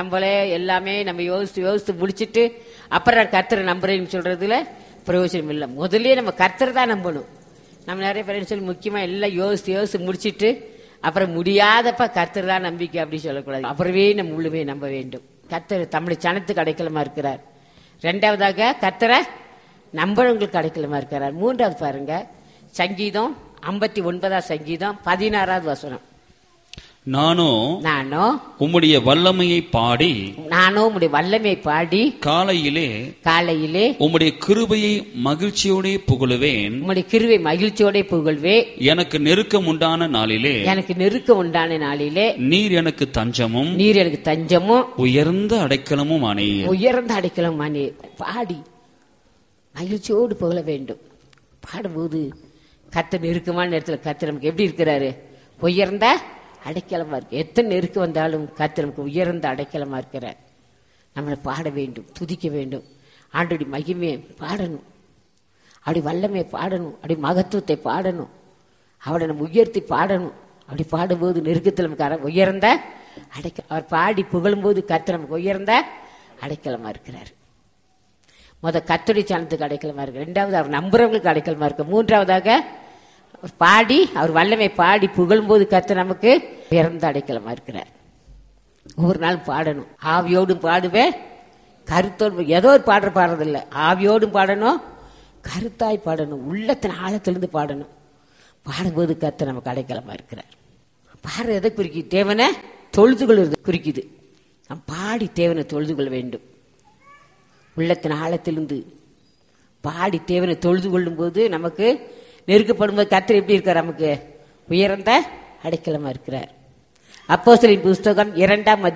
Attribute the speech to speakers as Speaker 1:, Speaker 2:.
Speaker 1: நம்மளே எல்லாமே நம்ம யோசித்து யோசித்து முடிச்சிட்டு அப்புறம் நான் கர்த்தரை நம்புறேன்னு சொல்றதுல பிரயோஜனம் இல்லை முதல்லயே நம்ம கர்த்தரை தான் நம்பணும் நம்ம நிறைய பேர் சொல்லி முக்கியமா எல்லாம் யோசித்து யோசித்து முடிச்சிட்டு அப்புறம் முடியாதப்ப கர்த்தர் தான் நம்பிக்கை அப்படின்னு சொல்லக்கூடாது அப்புறமே நம்ம முழுமே நம்ப வேண்டும் கர்த்தர் தமிழ் சனத்துக்கு அடைக்கலமா இருக்கிறார் ரெண்டாவதாக கர்த்தரை நம்புறவங்களுக்கு அடைக்கலமா இருக்கிறார் மூன்றாவது பாருங்க சங்கீதம் ஐம்பத்தி ஒன்பதாம் சங்கீதம் பதினாறாவது வசனம்
Speaker 2: நானும்
Speaker 1: நானும்
Speaker 2: உம்முடைய வல்லமையை பாடி
Speaker 1: நானும் உம்முடைய வல்லமை பாடி
Speaker 2: காலையிலே
Speaker 1: காலையிலே
Speaker 2: உம்முடைய கிருபையை மகிழ்ச்சியோடே புகழுவேன்
Speaker 1: உம்முடைய கிருவை மகிழ்ச்சியோட புகழ்வே
Speaker 2: எனக்கு நெருக்கம் உண்டான நாளிலே
Speaker 1: எனக்கு நெருக்கம் உண்டான நாளிலே
Speaker 2: நீர் எனக்கு தஞ்சமும்
Speaker 1: நீர் எனக்கு தஞ்சமும்
Speaker 2: உயர்ந்த அடைக்கலமும் ஆனீர்
Speaker 1: உயர்ந்த அடைக்கலம் மணி பாடி மகிழ்ச்சியோடு புகழ வேண்டும் பாடும்போது கர்த்தர் நெருக்கமான நேரத்தில் கர்த்தர் நமக்கு எப்படி இருக்கிறாரு உயர்ந்த அடைக்கலமா இருக்கு எத்தனை நெருக்கம் வந்தாலும் கர்த்தர் நமக்கு உயர்ந்த அடைக்கலமா இருக்கிறார் நம்மளை பாட வேண்டும் துதிக்க வேண்டும் ஆண்டோடி மகிமையை பாடணும் அப்படி வல்லமையை பாடணும் அப்படி மகத்துவத்தை பாடணும் அவளை நம்ம உயர்த்தி பாடணும் அப்படி பாடும்போது நெருக்கத்தில் நமக்கு அர- உயர்ந்த அடைக்க அவர் பாடி புகழும்போது கர்த்தர் நமக்கு உயர்ந்த அடைக்கலமா இருக்கிறார் முத கத்தடி சாணத்துக்கு அடைக்கலமா இருக்கு ரெண்டாவது அவர் நம்புறவங்களுக்கு அடைக்கலமா இருக்கு மூன்றாவதாக அவர் பாடி அவர் வல்லமை பாடி புகழும்போது கர்த்தர் நமக்கு உயர்ந்த அடைக்கலமா இருக்கிறார் ஒவ்வொரு நாளும் பாடணும் ஆவியோடும் பாடுவேன் கருத்தோடு ஏதோ ஒரு பாடுற பாடுறதில்ல ஆவியோடும் பாடணும் கருத்தாய் பாடணும் உள்ளத்தின் ஆழத்திலிருந்து பாடணும் பாடும்போது கர்த்தர் நமக்கு அடைக்கலமா இருக்கிறார் பாடுறது எதை குறிக்குது தேவனை தொழுது கொள்வது குறிக்குது நாம் பாடி தேவனை தொழுது கொள்ள வேண்டும் உள்ளத்தின் ஆழத்திலிருந்து பாடி தேவனை தொழுது கொள்ளும் போது நமக்கு நெருக்கப்படும் போது கர்த்தர் எப்படி இருக்கார் நமக்கு உயர்ந்த அடைக்கலமா இருக்கிறார் அப்போஸ்தலரின் புஸ்தகம் இரண்டாம்